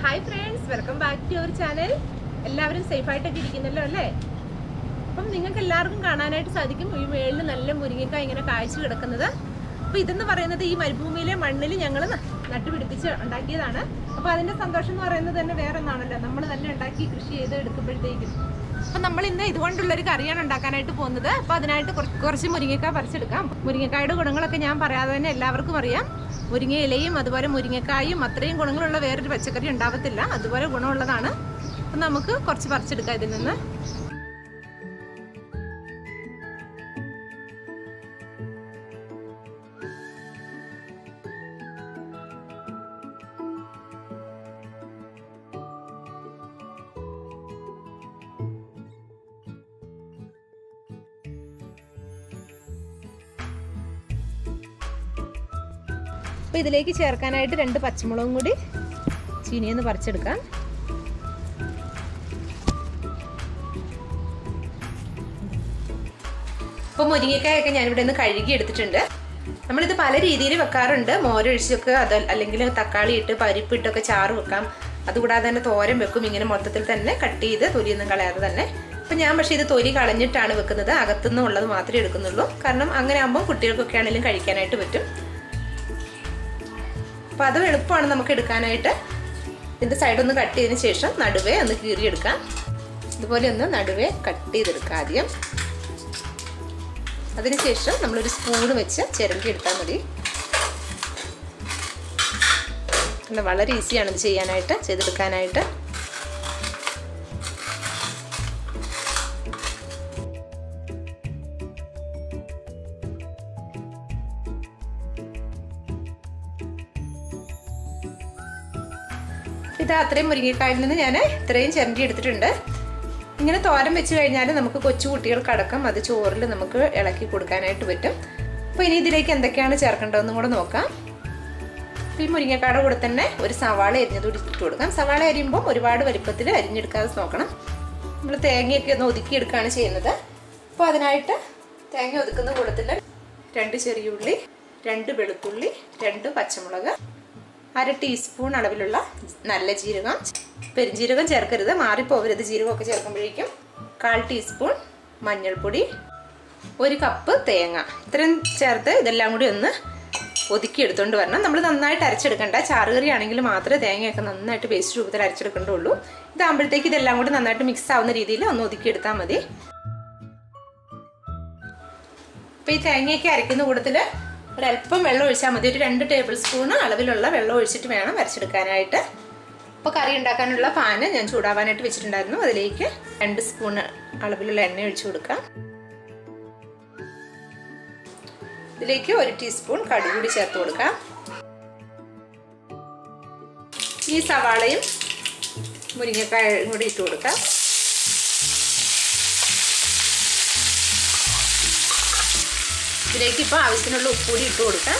hi friends welcome back to our channel എല്ലാവരും safe ആയിട്ടൊക്കെ ഇരിക്കുന്നല്ലോ അല്ലേ അപ്പം നിങ്ങൾക്ക് എല്ലാവർക്കും കാണാനായിട്ട് സാധിക്കും ഈ മേളിൽ നല്ല മുരിങ്ങക്കായ ഇങ്ങനെ കാഴ്ച കിടക്കുന്നത് അപ്പോൾ ഇതെന്ന് പറയുന്നത് ഈ മരുഭൂമിയിലെ മണ്ണിൽ ഞങ്ങൾ നട്ടുപിടിപ്പിച്ച് ഉണ്ടാക്കിയതാണ് അപ്പോൾ അതിൻ്റെ സന്തോഷം എന്ന് പറയുന്നത് തന്നെ വേറെ ഒന്നാണല്ലോ നമ്മൾ തന്നെ ഉണ്ടാക്കി കൃഷി ചെയ്ത് എടുക്കുമ്പോഴത്തേക്കും അപ്പം നമ്മൾ ഇന്ന് ഇതുകൊണ്ടുള്ളൊരു കറിയാണ് ഉണ്ടാക്കാനായിട്ട് പോകുന്നത് അപ്പോൾ അതിനായിട്ട് കുറച്ച് കുറച്ച് മുരിങ്ങക്കായ പറിച്ചെടുക്കാം മുരിങ്ങക്കായുടെ ഗുണങ്ങളൊക്കെ ഞാൻ പറയാതെ തന്നെ എല്ലാവർക്കും അറിയാം മുരിങ്ങ ഇലയും അതുപോലെ മുരിങ്ങക്കായും അത്രയും ഗുണങ്ങളുള്ള വേറൊരു പച്ചക്കറി ഉണ്ടാവത്തില്ല അതുപോലെ ഗുണമുള്ളതാണ് അപ്പം നമുക്ക് കുറച്ച് പറിച്ചെടുക്കാം ഇതിൽ നിന്ന് അപ്പോൾ ഇതിലേക്ക് ചേർക്കാനായിട്ട് രണ്ട് പച്ചമുളകും കൂടി ചീനിയെന്ന് പറിച്ചെടുക്കാം അപ്പോൾ മുരിങ്ങക്കായൊക്കെ ഞാനിവിടെ നിന്ന് കഴുകി എടുത്തിട്ടുണ്ട് നമ്മളിത് പല രീതിയിൽ വെക്കാറുണ്ട് മോരൊഴിച്ചൊക്കെ അത് അല്ലെങ്കിൽ തക്കാളി ഇട്ട് പരിപ്പിട്ടൊക്കെ ചാറ് വെക്കാം അതുകൂടാതെ തന്നെ തോരൻ വെക്കും ഇങ്ങനെ മൊത്തത്തിൽ തന്നെ കട്ട് ചെയ്ത് തൊലിയൊന്നും കളയാതെ തന്നെ അപ്പം ഞാൻ പക്ഷേ ഇത് തൊലി കളഞ്ഞിട്ടാണ് വെക്കുന്നത് അകത്തുനിന്ന് ഉള്ളത് മാത്രമേ എടുക്കുന്നുള്ളൂ കാരണം അങ്ങനെ ആകുമ്പോൾ കുട്ടികൾക്കൊക്കെ ആണെങ്കിലും കഴിക്കാനായിട്ട് പറ്റും അപ്പോൾ അത് എളുപ്പമാണ് നമുക്ക് എടുക്കാനായിട്ട് ഇതിൻ്റെ സൈഡൊന്ന് കട്ട് ചെയ്തതിന് ശേഷം നടുവേ ഒന്ന് കീറിയെടുക്കാം ഇതുപോലെ ഒന്ന് നടുവേ കട്ട് ചെയ്തെടുക്കാം ആദ്യം അതിനുശേഷം നമ്മളൊരു സ്പൂണ് വെച്ച് ചിരണ്ടി എടുത്താൽ മതി വളരെ ഈസിയാണ് ഇത് ചെയ്യാനായിട്ട് ചെയ്തെടുക്കാനായിട്ട് ഇത് അത്രയും മുരിങ്ങക്കായിൽ നിന്ന് ഞാൻ ഇത്രയും ചിരണ്ടി എടുത്തിട്ടുണ്ട് ഇങ്ങനെ തോരൻ വെച്ച് കഴിഞ്ഞാൽ നമുക്ക് കൊച്ചു കുട്ടികൾക്കടക്കം അത് ചോറിൽ നമുക്ക് ഇളക്കി കൊടുക്കാനായിട്ട് പറ്റും അപ്പോൾ ഇനി ഇതിലേക്ക് എന്തൊക്കെയാണ് ചേർക്കേണ്ടതെന്നും കൂടെ നോക്കാം ഈ മുരിങ്ങക്കായുടെ കൂടെ തന്നെ ഒരു സവാള അരിഞ്ഞത് കൂടി ഇട്ട് കൊടുക്കാം സവാള അരിയുമ്പോൾ ഒരുപാട് വലിപ്പത്തിൽ അരിഞ്ഞെടുക്കാതെ നോക്കണം നമ്മൾ തേങ്ങയൊക്കെ ഒന്ന് ഒതുക്കിയെടുക്കുകയാണ് ചെയ്യുന്നത് അപ്പോൾ അതിനായിട്ട് തേങ്ങ ഒതുക്കുന്ന കൂടത്തിൽ രണ്ട് ചെറിയ ഉള്ളി രണ്ട് വെളുത്തുള്ളി രണ്ട് പച്ചമുളക് അര ടീസ്പൂൺ അളവിലുള്ള നല്ല ജീരകം പെരുംജീരകം ചേർക്കരുത് മാറിപ്പോവരുത് ജീരകമൊക്കെ ചേർക്കുമ്പോഴേക്കും കാൽ ടീസ്പൂൺ മഞ്ഞൾപ്പൊടി ഒരു കപ്പ് തേങ്ങ ഇത്രയും ചേർത്ത് ഇതെല്ലാം കൂടി ഒന്ന് ഒതുക്കി എടുത്തുകൊണ്ട് വരണം നമ്മൾ നന്നായിട്ട് അരച്ചെടുക്കണ്ട ചാറുകറി ആണെങ്കിൽ മാത്രമേ തേങ്ങയൊക്കെ നന്നായിട്ട് പേസ്റ്റ് രൂപത്തിൽ അരച്ചെടുക്കേണ്ടുള്ളൂ ഇതാകുമ്പോഴത്തേക്ക് ഇതെല്ലാം കൂടി നന്നായിട്ട് മിക്സ് ആവുന്ന രീതിയിൽ ഒന്ന് ഒതുക്കി എടുത്താൽ മതി അപ്പോൾ ഈ തേങ്ങയൊക്കെ അരയ്ക്കുന്ന കൂട്ടത്തിൽ ഒരല്പം വെള്ളം ഒഴിച്ചാൽ മതി ഒരു രണ്ട് ടേബിൾ സ്പൂണ് അളവിലുള്ള വെള്ളം ഒഴിച്ചിട്ട് വേണം വരച്ചെടുക്കാനായിട്ട് അപ്പോൾ കറി ഉണ്ടാക്കാനുള്ള പാന് ഞാൻ ചൂടാവാനായിട്ട് വെച്ചിട്ടുണ്ടായിരുന്നു അതിലേക്ക് രണ്ട് സ്പൂൺ അളവിലുള്ള എണ്ണ ഒഴിച്ചു കൊടുക്കാം ഇതിലേക്ക് ഒരു ടീസ്പൂൺ കടുക് കൂടി ചേർത്ത് കൊടുക്കാം ഈ സവാളയും മുരിങ്ങക്കായും കൂടി ഇട്ട് കൊടുക്കാം ഇതിലേക്ക് ഇപ്പോൾ ആവശ്യത്തിനുള്ള ഉപ്പ് കൂടി ഇട്ട് കൊടുക്കാം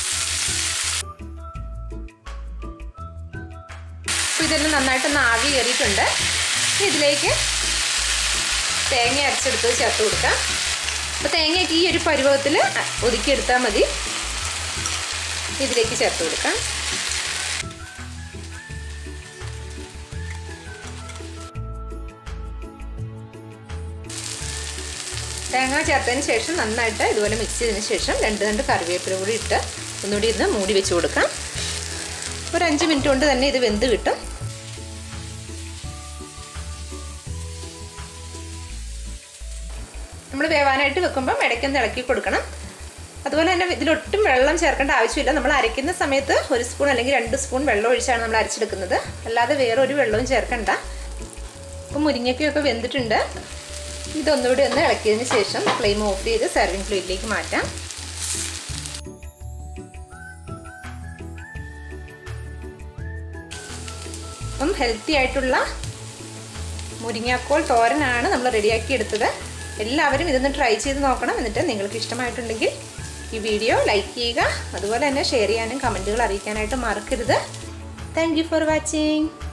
അപ്പോൾ ഇതെല്ലാം നന്നായിട്ടൊന്ന് ആവി കയറിയിട്ടുണ്ട് ഇതിലേക്ക് തേങ്ങ അരച്ചെടുത്ത് ചേർത്ത് കൊടുക്കാം അപ്പോൾ തേങ്ങയൊക്കെ ഈ ഒരു പരുവത്തിൽ ഒതുക്കിയെടുത്താൽ മതി ഇതിലേക്ക് ചേർത്ത് കൊടുക്കാം തേങ്ങ ചേർത്തതിന് ശേഷം നന്നായിട്ട് ഇതുപോലെ മിക്സ് ചെയ്തതിന് ശേഷം രണ്ട് രണ്ട് കറിവേപ്പില കൂടി ഇട്ട് ഒന്നുകൂടി ഇരുന്ന് മൂടി വെച്ച് കൊടുക്കാം ഒരു അഞ്ച് മിനിറ്റ് കൊണ്ട് തന്നെ ഇത് വെന്ത് കിട്ടും നമ്മൾ വേവാനായിട്ട് വെക്കുമ്പം ഇടയ്ക്കൊന്ന് ഇളക്കി കൊടുക്കണം അതുപോലെ തന്നെ ഇതിലൊട്ടും വെള്ളം ചേർക്കേണ്ട ആവശ്യമില്ല നമ്മൾ അരയ്ക്കുന്ന സമയത്ത് ഒരു സ്പൂൺ അല്ലെങ്കിൽ രണ്ട് സ്പൂൺ വെള്ളം ഒഴിച്ചാണ് നമ്മൾ അരച്ചെടുക്കുന്നത് അല്ലാതെ വേറെ ഒരു വെള്ളവും ചേർക്കണ്ട ഇപ്പം മുരിങ്ങയ്ക്കൊക്കെ വെന്തിട്ടുണ്ട് ഇതൊന്നുകൂടി ഒന്ന് ഇളക്കിയതിന് ശേഷം ഫ്ലെയിം ഓഫ് ചെയ്ത് സെർവിങ് പ്ലേറ്റിലേക്ക് മാറ്റാം അപ്പം ഹെൽത്തി ആയിട്ടുള്ള മുരിങ്ങാക്കോൾ തോരനാണ് നമ്മൾ റെഡിയാക്കി എടുത്തത് എല്ലാവരും ഇതൊന്ന് ട്രൈ ചെയ്ത് നോക്കണം എന്നിട്ട് നിങ്ങൾക്ക് ഇഷ്ടമായിട്ടുണ്ടെങ്കിൽ ഈ വീഡിയോ ലൈക്ക് ചെയ്യുക അതുപോലെ തന്നെ ഷെയർ ചെയ്യാനും കമൻറ്റുകൾ അറിയിക്കാനായിട്ട് മറക്കരുത് താങ്ക് ഫോർ വാച്ചിങ്